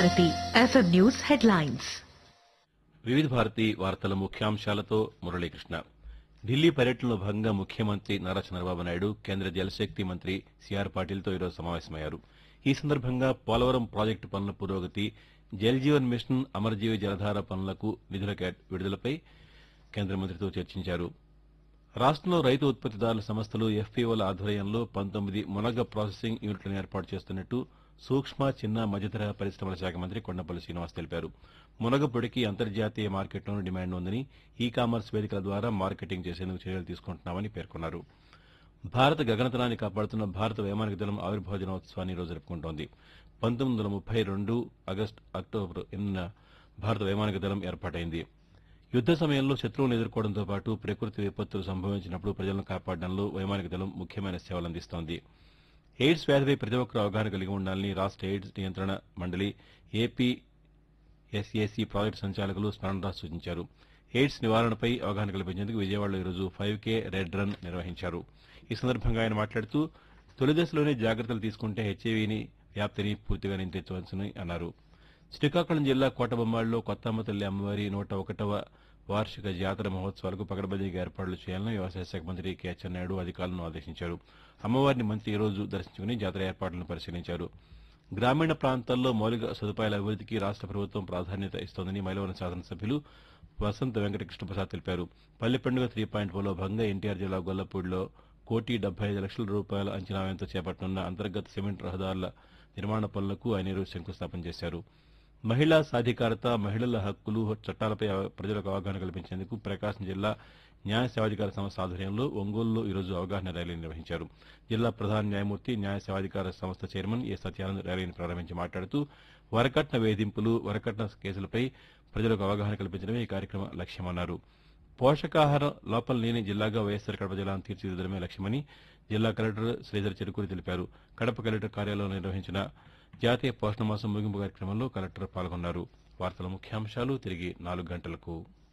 Bharati FM news headlines వివిధ భారతి వార్తల ముఖ్యాంశాలతో మురళీకృష్ణ ఢిల్లీ పర్యటనలో భాగంగా ముఖ్యమంత్రి నారా చంద్రబాబు నాయుడు కేంద్ర జలశక్తి మంత్రి సిఆర్ పాటిల్తో ఈరోజు సమావేశమయ్యారు ఈ సందర్భంగా పోలవరం ప్రాజెక్టు పనుల పురోగతి జల్ జీవన్ మిషన్ అమరజీవి జలధార పనులకు నిధుల కేట్- విడుదలపై కేంద్ర మంత్రితో చర్చించారు రాష్ట్రంలో రైతు ఉత్పత్తిదారుల సంస్థలు ఎఫ్పీఓల ఆధ్వర్యంలో పంతొమ్మిది మునగ ప్రాసెసింగ్ యూనిట్లను ఏర్పాటు చేస్తున్నట్టు సూక్ష్మ చిన్న మధ్యతరహా పరిశ్రమల శాఖ మంత్రి కొండపల్లి శ్రీనివాస్ తెలిపారు మునగ పొడికి అంతర్జాతీయ మార్కెట్లోనూ డిమాండ్ ఉందని ఈ కామర్స్ వేదికల ద్వారా మార్కెటింగ్ చేసేందుకు చర్యలు తీసుకుంటున్నామని పేర్కొన్నారు భారత గగనతనాన్ని కాపాడుతున్న భారత వైమానిక దళం ఆవిర్భావ దినోత్సవాన్ని ఈ రోజు జరుపుకుంటోంది పంతొమ్మిది వందల ముప్పై రెండు ఆగస్టు అక్టోబర్ ఎనిమిదిన భారత వైమానిక దళం ఏర్పాటైంది యుద్ద సమయంలో శత్రువులను ఎదుర్కోవడంతో పాటు ప్రకృతి విపత్తులు సంభవించినప్పుడు ప్రజలను కాపాడడంలో వైమానిక దళం ముఖ్యమైన సేవలు అందిస్తోంది ఎయిడ్స్ వ్యాధిపై ప్రతి ఒక్కరూ అవగాహన కలిగి ఉండాలని రాష్ట్ర ఎయిడ్స్ నియంత్రణ మండలి ఏపీ ఎస్ఏసీ ప్రాజెక్టు సంచాలకులు స్మరణరాజ్ సూచించారు ఎయిడ్స్ నివారణపై అవగాహన కల్పించేందుకు విజయవాడలో ఈరోజు ఫైవ్ కే రెడ్ రన్ నిర్వహించారు ఈ సందర్భంగా ఆయన మాట్లాడుతూ తొలి దశలోనే జాగ్రత్తలు తీసుకుంటే హెచ్ఐవిని వ్యాప్తిని పూర్తిగా నియంత్రించవచ్చని అన్నారు శ్రీకాకుళం జిల్లా కోటబొమ్మాళ్ళలో కొత్తమ్మ తల్లి అమ్మవారి నూట ఒకటవ వార్షిక జాతర మహోత్సవాలకు పకడ్బందీగా ఏర్పాట్లు చేయాలని వ్యవసాయ శాఖ మంత్రి కె అచ్చెన్నాయుడు అధికారులను ఆదేశించారు అమ్మవారిని మంత్రి ఈ రోజు దర్శించుకుని జాతర ఏర్పాట్లను పరిశీలించారు గ్రామీణ ప్రాంతాల్లో మౌలిక సదుపాయాల అభివృద్ధికి రాష్ట్ర ప్రభుత్వం ప్రాధాన్యత ఇస్తోందని మైలవరం శాసనసభ్యులు వసంత వెంకటకృష్ణప్రసాద్ తెలిపారు పల్లె పండుగ త్రీ పాయింట్ ఫోర్లో భాగంగా ఎన్టీఆర్ జిల్లా గొల్లపూడిలో కోటి డెబ్బై ఐదు లక్షల రూపాయల అంచనా వ్యయంతో చేపట్టనున్న అంతర్గత సిమెంట్ రహదారుల నిర్మాణ పనులకు ఆయన ఈరోజు శంకుస్థాపన చేశారు మహిళా సాధికారత మహిళల హక్కులు చట్టాలపై అవ- ప్రజలకు అవగాహన కల్పించేందుకు ప్రకాశం జిల్లా న్యాయ సేవాధికార సంస్థ ఆధ్వర్యంలో ఒంగోలులో ఈరోజు అవగాహన ర్యాలీ నిర్వహించారు జిల్లా ప్రధాన న్యాయమూర్తి న్యాయ సేవాధికార సంస్థ చైర్మన్ ఏ సత్యానంద్ ర్యాలీని ప్రారంభించి మాట్లాడుతూ వరకట్న వేధింపులు వరకట్న కేసులపై ప్రజలకు అవగాహన కల్పించడమే ఈ కార్యక్రమ లక్ష్యమన్నారు పోషకాహార లోపం లేని జిల్లాగా వైఎస్సార్ కడప జిల్లాను తీర్చిదిద్దడమే లక్ష్యమని జిల్లా కలెక్టర్ శ్రీధర్ చెరుకూరి తెలిపారు కడప కలెక్టర్ కార్యాలయంలో నిర్వహించిన జాతీయ పోషణ మాసం ముగింపు కార్యక్రమంలో కలెక్టర్ పాల్గొన్నారు వార్తల ముఖ్యాంశాలు తిరిగి నాలుగు గంటలకు